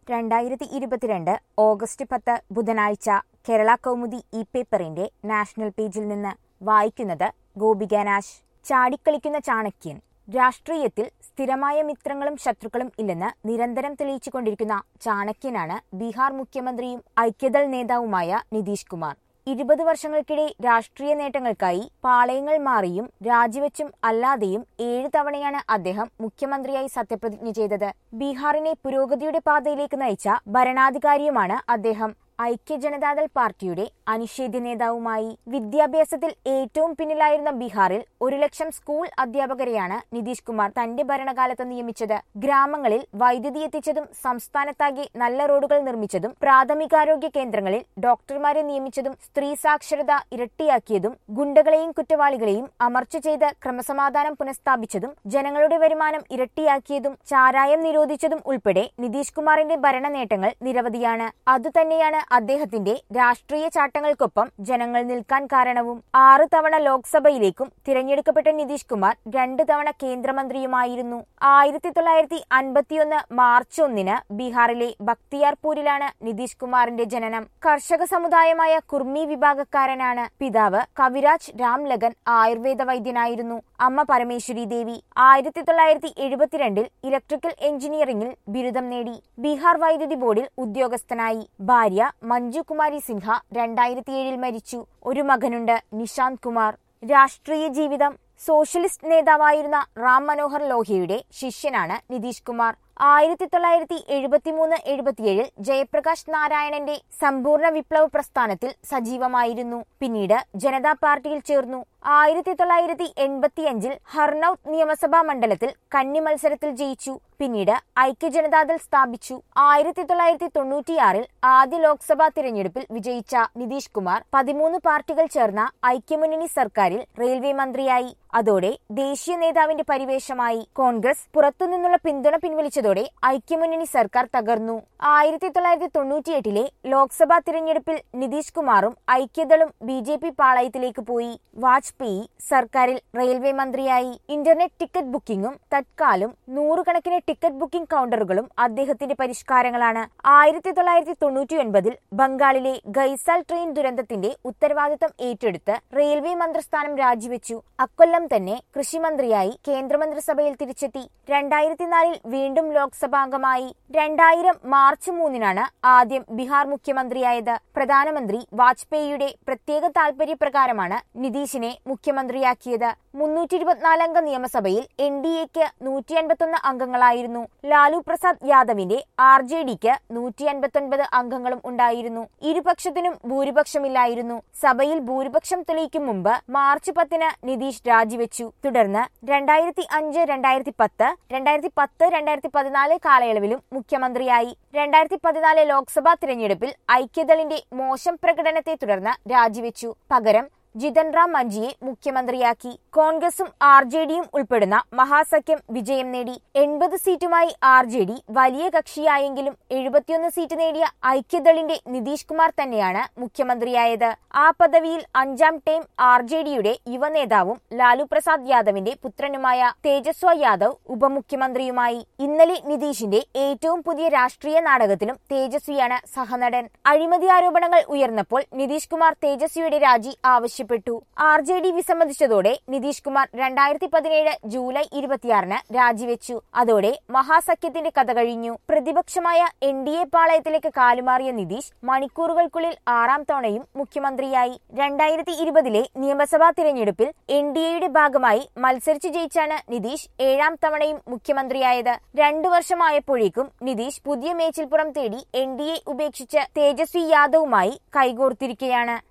രണ്ടായിരത്തി ഇരുപത്തിരണ്ട് ഓഗസ്റ്റ് പത്ത് ബുധനാഴ്ച കേരള കൗമുദി ഇ പേപ്പറിന്റെ നാഷണൽ പേജിൽ നിന്ന് വായിക്കുന്നത് ഗോപിക നാശ് ചാടിക്കളിക്കുന്ന ചാണക്യൻ രാഷ്ട്രീയത്തിൽ സ്ഥിരമായ മിത്രങ്ങളും ശത്രുക്കളും ഇല്ലെന്ന് നിരന്തരം തെളിയിച്ചുകൊണ്ടിരിക്കുന്ന ചാണക്യനാണ് ബീഹാർ മുഖ്യമന്ത്രിയും ഐക്യദൾ നേതാവുമായ നിതീഷ് കുമാർ ഇരുപത് വർഷങ്ങൾക്കിടെ രാഷ്ട്രീയ നേട്ടങ്ങൾക്കായി പാളയങ്ങൾ മാറിയും രാജിവെച്ചും അല്ലാതെയും ഏഴ് തവണയാണ് അദ്ദേഹം മുഖ്യമന്ത്രിയായി സത്യപ്രതിജ്ഞ ചെയ്തത് ബീഹാറിനെ പുരോഗതിയുടെ പാതയിലേക്ക് നയിച്ച ഭരണാധികാരിയുമാണ് അദ്ദേഹം ഐക്യ ജനതാദൾ പാർട്ടിയുടെ അനിഷേധ്യ നേതാവുമായി വിദ്യാഭ്യാസത്തിൽ ഏറ്റവും പിന്നിലായിരുന്ന ബീഹാറിൽ ഒരു ലക്ഷം സ്കൂൾ അധ്യാപകരെയാണ് നിതീഷ് കുമാർ തന്റെ ഭരണകാലത്ത് നിയമിച്ചത് ഗ്രാമങ്ങളിൽ വൈദ്യുതി എത്തിച്ചതും സംസ്ഥാനത്താകെ നല്ല റോഡുകൾ നിർമ്മിച്ചതും പ്രാഥമികാരോഗ്യ കേന്ദ്രങ്ങളിൽ ഡോക്ടർമാരെ നിയമിച്ചതും സ്ത്രീ സാക്ഷരത ഇരട്ടിയാക്കിയതും ഗുണ്ടകളെയും കുറ്റവാളികളെയും അമർച്ച ചെയ്ത് ക്രമസമാധാനം പുനഃസ്ഥാപിച്ചതും ജനങ്ങളുടെ വരുമാനം ഇരട്ടിയാക്കിയതും ചാരായം നിരോധിച്ചതും ഉൾപ്പെടെ നിതീഷ് കുമാറിന്റെ ഭരണ നേട്ടങ്ങൾ നിരവധിയാണ് അതുതന്നെയാണ് അദ്ദേഹത്തിന്റെ രാഷ്ട്രീയ ചാട്ടങ്ങൾക്കൊപ്പം ജനങ്ങൾ നിൽക്കാൻ കാരണവും ആറ് തവണ ലോക്സഭയിലേക്കും തിരഞ്ഞെടുക്കപ്പെട്ട നിതീഷ് കുമാർ രണ്ട് തവണ കേന്ദ്രമന്ത്രിയുമായിരുന്നു ആയിരത്തി തൊള്ളായിരത്തി അൻപത്തിയൊന്ന് മാർച്ച് ഒന്നിന് ബീഹാറിലെ ബക്തിയാർപൂരിലാണ് നിതീഷ് കുമാറിന്റെ ജനനം കർഷക സമുദായമായ കുർമി വിഭാഗക്കാരനാണ് പിതാവ് കവിരാജ് രാംലഗൻ ആയുർവേദ വൈദ്യനായിരുന്നു അമ്മ പരമേശ്വരി ദേവി ആയിരത്തി തൊള്ളായിരത്തി എഴുപത്തിരണ്ടിൽ ഇലക്ട്രിക്കൽ എഞ്ചിനീയറിംഗിൽ ബിരുദം നേടി ബീഹാർ വൈദ്യുതി ബോർഡിൽ ഉദ്യോഗസ്ഥനായി ഭാര്യ മഞ്ജു കുമാരി സിൻഹ രണ്ടായിരത്തി ഏഴിൽ മരിച്ചു ഒരു മകനുണ്ട് നിഷാന്ത് കുമാർ രാഷ്ട്രീയ ജീവിതം സോഷ്യലിസ്റ്റ് നേതാവായിരുന്ന റാം മനോഹർ ലോഹിയയുടെ ശിഷ്യനാണ് നിതീഷ് കുമാർ ആയിരത്തി തൊള്ളായിരത്തി എഴുപത്തിമൂന്ന് എഴുപത്തിയേഴിൽ ജയപ്രകാശ് നാരായണന്റെ സമ്പൂർണ്ണ വിപ്ലവ പ്രസ്ഥാനത്തിൽ സജീവമായിരുന്നു പിന്നീട് ജനതാ പാർട്ടിയിൽ ചേർന്നു ആയിരത്തി തൊള്ളായിരത്തി എൺപത്തിയഞ്ചിൽ ഹർനൌത്ത് നിയമസഭാ മണ്ഡലത്തിൽ കന്നി മത്സരത്തിൽ ജയിച്ചു പിന്നീട് ഐക്യ ജനതാദൾ സ്ഥാപിച്ചു ആയിരത്തി തൊള്ളായിരത്തി തൊണ്ണൂറ്റിയാറിൽ ആദ്യ ലോക്സഭാ തിരഞ്ഞെടുപ്പിൽ വിജയിച്ച നിതീഷ് കുമാർ പതിമൂന്ന് പാർട്ടികൾ ചേർന്ന ഐക്യമുന്നണി സർക്കാരിൽ റെയിൽവേ മന്ത്രിയായി അതോടെ ദേശീയ നേതാവിന്റെ പരിവേഷമായി കോൺഗ്രസ് പുറത്തുനിന്നുള്ള പിന്തുണ പിൻവലിച്ചതോടെ ഐക്യമുന്നണി സർക്കാർ തകർന്നു ആയിരത്തി തൊള്ളായിരത്തി തൊണ്ണൂറ്റിയെട്ടിലെ ലോക്സഭാ തിരഞ്ഞെടുപ്പിൽ നിതീഷ് കുമാറും ഐക്യദളും ബി ജെ പി പാളയത്തിലേക്ക് പോയി വാജ്പേയി സർക്കാരിൽ റെയിൽവേ മന്ത്രിയായി ഇന്റർനെറ്റ് ടിക്കറ്റ് ബുക്കിംഗും തത്കാലും നൂറുകണക്കിന് ടിക്കറ്റ് ബുക്കിംഗ് കൗണ്ടറുകളും അദ്ദേഹത്തിന്റെ പരിഷ്കാരങ്ങളാണ് ആയിരത്തി തൊള്ളായിരത്തി തൊണ്ണൂറ്റിയൊൻപതിൽ ബംഗാളിലെ ഗൈസാൽ ട്രെയിൻ ദുരന്തത്തിന്റെ ഉത്തരവാദിത്തം ഏറ്റെടുത്ത് റെയിൽവേ മന്ത്രിസ്ഥാനം രാജിവെച്ചു അക്കൊല്ലം തന്നെ കൃഷിമന്ത്രിയായി കേന്ദ്രമന്ത്രിസഭയിൽ തിരിച്ചെത്തി രണ്ടായിരത്തിനാലിൽ വീണ്ടും ലോക്സഭാംഗമായി രണ്ടായിരം മാർച്ച് മൂന്നിനാണ് ആദ്യം ബീഹാർ മുഖ്യമന്ത്രിയായത് പ്രധാനമന്ത്രി വാജ്പേയിയുടെ പ്രത്യേക താൽപര്യപ്രകാരമാണ് നിതീഷിനെ മുഖ്യമന്ത്രിയാക്കിയത് മുന്നൂറ്റി ഇരുപത്തിനാലംഗ നിയമസഭയിൽ എൻ ഡി എക്ക് നൂറ്റി അൻപത്തൊന്ന് അംഗങ്ങളായിരുന്നു ലാലു പ്രസാദ് യാദവിന്റെ ആർ ജെ ഡിക്ക് നൂറ്റി അൻപത്തൊൻപത് അംഗങ്ങളും ഉണ്ടായിരുന്നു ഇരുപക്ഷത്തിനും ഭൂരിപക്ഷമില്ലായിരുന്നു സഭയിൽ ഭൂരിപക്ഷം തെളിയിക്കും മുമ്പ് മാർച്ച് പത്തിന് നിതീഷ് രാജിവെച്ചു തുടർന്ന് രണ്ടായിരത്തി അഞ്ച് രണ്ടായിരത്തി പത്ത് രണ്ടായിരത്തി പത്ത് രണ്ടായിരത്തി പതിനാല് കാലയളവിലും മുഖ്യമന്ത്രിയായി രണ്ടായിരത്തി പതിനാല് ലോക്സഭാ തിരഞ്ഞെടുപ്പിൽ ഐക്യദളിന്റെ മോശം പ്രകടനത്തെ തുടർന്ന് രാജിവെച്ചു പകരം ജിതൻ റാം മഞ്ജിയെ മുഖ്യമന്ത്രിയാക്കി കോൺഗ്രസും ആർ ജെ ഡിയും ഉൾപ്പെടുന്ന മഹാസഖ്യം വിജയം നേടി എൺപത് സീറ്റുമായി ആർ ജെ ഡി വലിയ കക്ഷിയായെങ്കിലും എഴുപത്തിയൊന്ന് സീറ്റ് നേടിയ ഐക്യദളിന്റെ നിതീഷ് കുമാർ തന്നെയാണ് മുഖ്യമന്ത്രിയായത് ആ പദവിയിൽ അഞ്ചാം ടൈം ആർ ജെ ഡിയുടെ യുവനേതാവും ലാലു പ്രസാദ് യാദവിന്റെ പുത്രനുമായ തേജസ്വ യാദവ് ഉപമുഖ്യമന്ത്രിയുമായി ഇന്നലെ നിതീഷിന്റെ ഏറ്റവും പുതിയ രാഷ്ട്രീയ നാടകത്തിലും തേജസ്വിയാണ് സഹനടൻ അഴിമതി ആരോപണങ്ങൾ ഉയർന്നപ്പോൾ നിതീഷ് കുമാർ തേജസ്വിയുടെ രാജി ആവശ്യപ്പെട്ടു ആവശ്യപ്പെട്ടു ആർ ജെ ഡി വിസമ്മതിച്ചതോടെ നിതീഷ് കുമാർ രണ്ടായിരത്തി പതിനേഴ് ജൂലൈ ഇരുപത്തിയാറിന് രാജിവെച്ചു അതോടെ മഹാസഖ്യത്തിന്റെ കഥ കഴിഞ്ഞു പ്രതിപക്ഷമായ എൻ ഡി എ പാളയത്തിലേക്ക് കാലുമാറിയ നിതീഷ് മണിക്കൂറുകൾക്കുള്ളിൽ ആറാം തവണയും മുഖ്യമന്ത്രിയായി രണ്ടായിരത്തി ഇരുപതിലെ നിയമസഭാ തിരഞ്ഞെടുപ്പിൽ എൻ ഡി എയുടെ ഭാഗമായി മത്സരിച്ചു ജയിച്ചാണ് നിതീഷ് ഏഴാം തവണയും മുഖ്യമന്ത്രിയായത് രണ്ടു വർഷമായപ്പോഴേക്കും നിതീഷ് പുതിയ മേച്ചിൽപ്പുറം തേടി എൻ ഡി എ ഉപേക്ഷിച്ച് തേജസ്വി യാദവുമായി കൈകോർത്തിരിക്കുകയാണ്